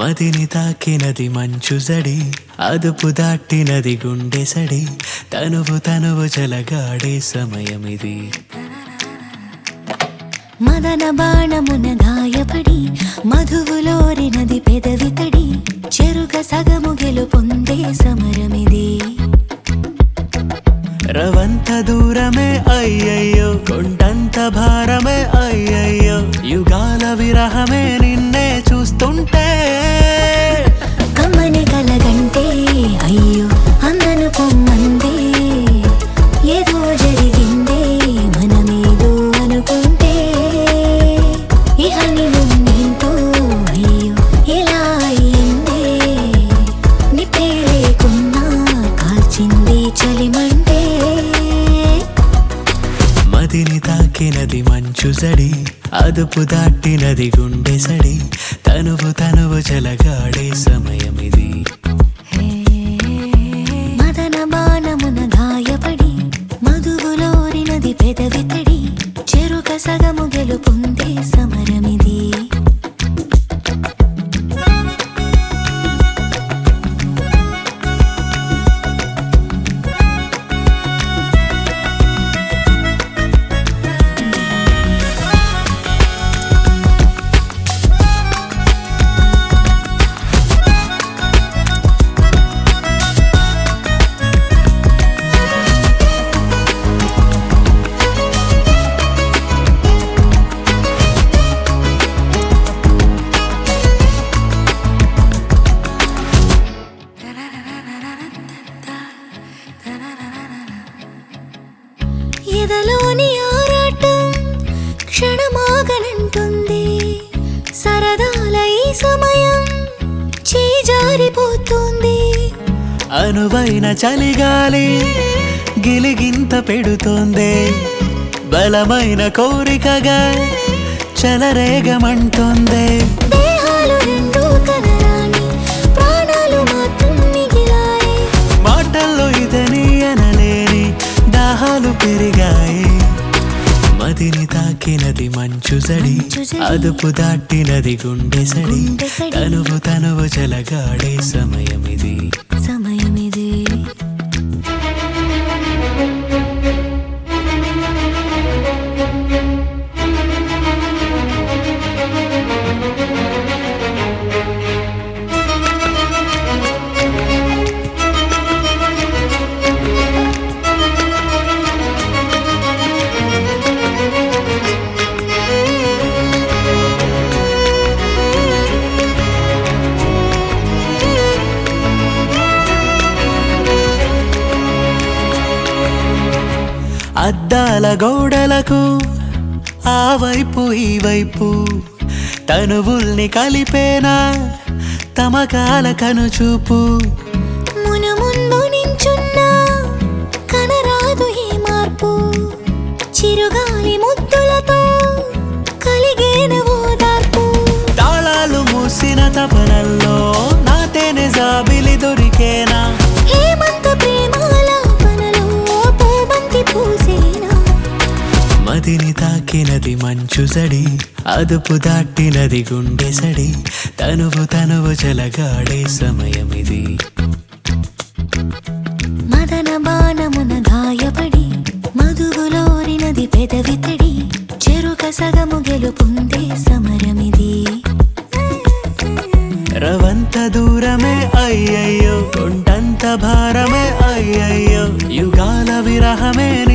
మదిని తాకినది మంచు జడి అదుపు దాటినది గుండె సడి తనువు తనువు జలగాడే సమయమిది మదన బాణమున గాయపడి మధువులోరినది పెదవి తడి చెరుక సగము గెలుపొందే సమరమిది రవంత దూరమే అయ్యయ్యో కొండంత భారమే అయ్యయ్యో యుగాల విరహమే నిన్నే చూస్తుంటే కమ్మని కలగంటే అయ్యో అందను పొమ్మందే ఏదో జరిగిందే మనమేదో అనుకుంటే ఇహ నిన్నేంటో అయ్యో ఎలా అయిందే నిప్పే లేకున్నా కాల్చింది చలిమంటే మదిని తాకినది మంచు జడి అదుపు దాటినది గుండె సడి తనువు తనువు జలగాడే సమయమిది మదన బాణమున గాయపడి మధువులోరినది పెదవి తడి చెరుక సగము గెలుపొందే సమరమిది ఎదలోని ఆరాటం క్షణమాగనంటుంది సరదాల ఈ సమయం చేజారిపోతుంది అనువైన చలిగాలి గిలిగింత పెడుతోందే బలమైన కోరికగా చలరేగమంటోందే దేహాలు రెండు కనరాని ప్రాణాలు మాత్రం మిగిలాయి మాటల్లో ఇదని అనలేని దాహాలు పెరిగాయి మదిని తాకినది మంచు జడి మంచు జడి. అదుపు దాటినది గుండె సడి గుండె సడి. తనువు తనువు జలగాడే సమయమిది సమయమిది అద్దాల గోడలకు ఆ వైపు ఈ వైపు తనువుల్ని కలిపేనా తమకాల కనుచూపు మును ముందు నించున్నా కనరాదు ఈ మార్పు చిరుగాలి ముద్దులతో కలిగేన ఓదార్పు తాళాలు మూసిన తపనల్లో నా తేనె జాబిలి దొరికేనా హేమంత ప్రేమాలాపనలో పూబంతి పూసేనా మదిని తాకినది మంచు జడి అదుపు దాటినది గుండె సడి తనువు తనువు జలగాడే సమయమిది మదన బాణమున గాయపడి మధువులోరినది పెదవి తడి చెరుక సగము గెలుపొందే సమరమిది రవంత దూరమే అయ్యయ్యో కొండంత భారమే అయ్యయ్యో యుగాల విరహమే